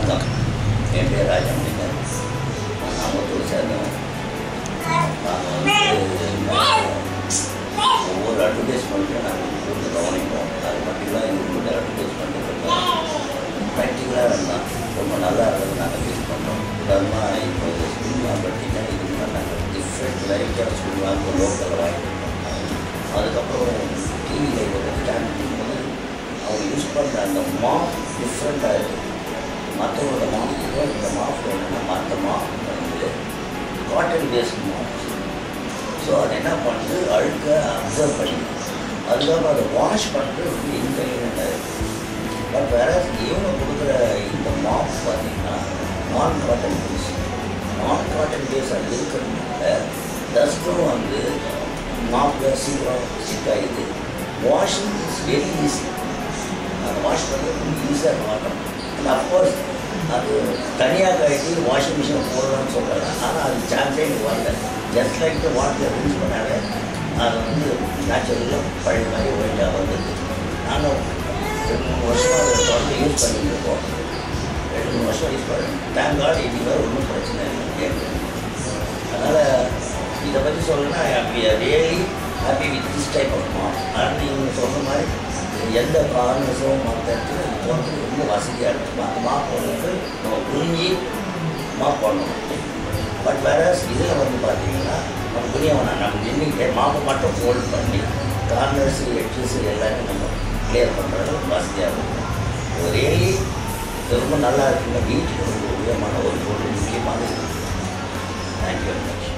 வணக்கம் என் பேர் ராஜமணிகன் நான் நாமக்கல் சேர்ந்தவன் நாங்கள் வந்து ஒவ்வொரு அட்வர்டைஸ்மெண்ட்லையும் நாங்கள் கூட்டு கவனிப்போம் அது மட்டும்தான் இவங்க அட்வர்டைஸ்மெண்ட் ப்ராக்டிக்கலாக இருந்தால் ரொம்ப நல்லா இருந்தது நாங்கள் யூஸ் பண்ணுறோம் உதாரணமாக இப்போ இந்த ஸ்கூல்மா பார்த்தீங்கன்னா இது மாதிரி நாங்கள் டிஃப்ரெண்ட் வெரைட்டியாக ஸ்கூல்மா இப்போ லோக்கலில் வாங்கிட்டு அதுக்கப்புறம் டிவியில் இதை பற்றி காமிக்கும்போது அவங்க யூஸ் பண்ணுற அந்த மாப் டிஃப்ரெண்ட்டாக இருக்குது மற்றவங்களோட மாப்புக்கு இந்த மாப் என்னென்னா மற்ற மாப் வந்து காட்டன் பேஸ்ட் மாப் ஸோ அது என்ன பண்ணுது அழுக்க அப்சர்வ் பண்ணிக்கும் அதுக்கப்புறம் அதை வாஷ் பண்ணுறது ரொம்ப இன்கன்வீனியண்டாக இருக்குது பட் வேற இவங்க கொடுக்குற இந்த மாப் பார்த்தீங்கன்னா நான் காட்டன் பேஸ் நான் காட்டன் பேஸ் அது இருக்கிறதுனால டஸ்ட்டும் வந்து மாப்பில் சீக்கிரம் ஸ்டிக் ஆகிடுது வாஷிங் இஸ் வெரி ஈஸி அதை வாஷ் பண்ணுறது ரொம்ப ஈஸியாக மாட்டோம் அண்ட் அஃப்கோர்ஸ் அது தனியாக கழட்டி வாஷிங் மிஷின் போடலாம்னு சொல்கிறாங்க ஆனால் அது சான்ஸே எனக்கு வரல ஜஸ்ட் லைக் வாட்டர் யூஸ் பண்ணாலே அது வந்து நேச்சுரலாக பழைய மாதிரி ஒயிட்டாக வந்தது நானும் ரெண்டு மூணு வருஷமாக அதை தொடர்ந்து யூஸ் பண்ணிட்டு இருக்கோம் ரெண்டு மூணு வருஷம் யூஸ் பண்ணேன் தேங்க் கார்டு இன்னைக்கு ஒன்றும் பிரச்சனை இல்லை அதனால் இதை பற்றி சொல்லணும்னா happy really happy with this type of mop and நீங்கள் சொல்கிற மாதிரி எந்த கார்னஸும் மற்ற இடத்துல இது போகிறது ரொம்ப வசதியாக இருக்குது அந்த மாப் போடுறது நம்ம புரிஞ்சு மாப் பண்ணணும் பட் வேற இதில் வந்து பார்த்தீங்கன்னா நம்ம புரிய வேணாம் நம்ம நின்று மாப்பை மட்டும் ஃபோல்ட் பண்ணி கார்னர்ஸ் எட்ஜஸ் எல்லாமே நம்ம கிளியர் பண்ணுறது வசதியாக இருக்கும் இது ரியலி இது ரொம்ப நல்லா இருக்குங்க வீட்டுக்கு ஒரு உயரமான ஒரு பொருள் முக்கியமானது தேங்க்யூ வெரி மச்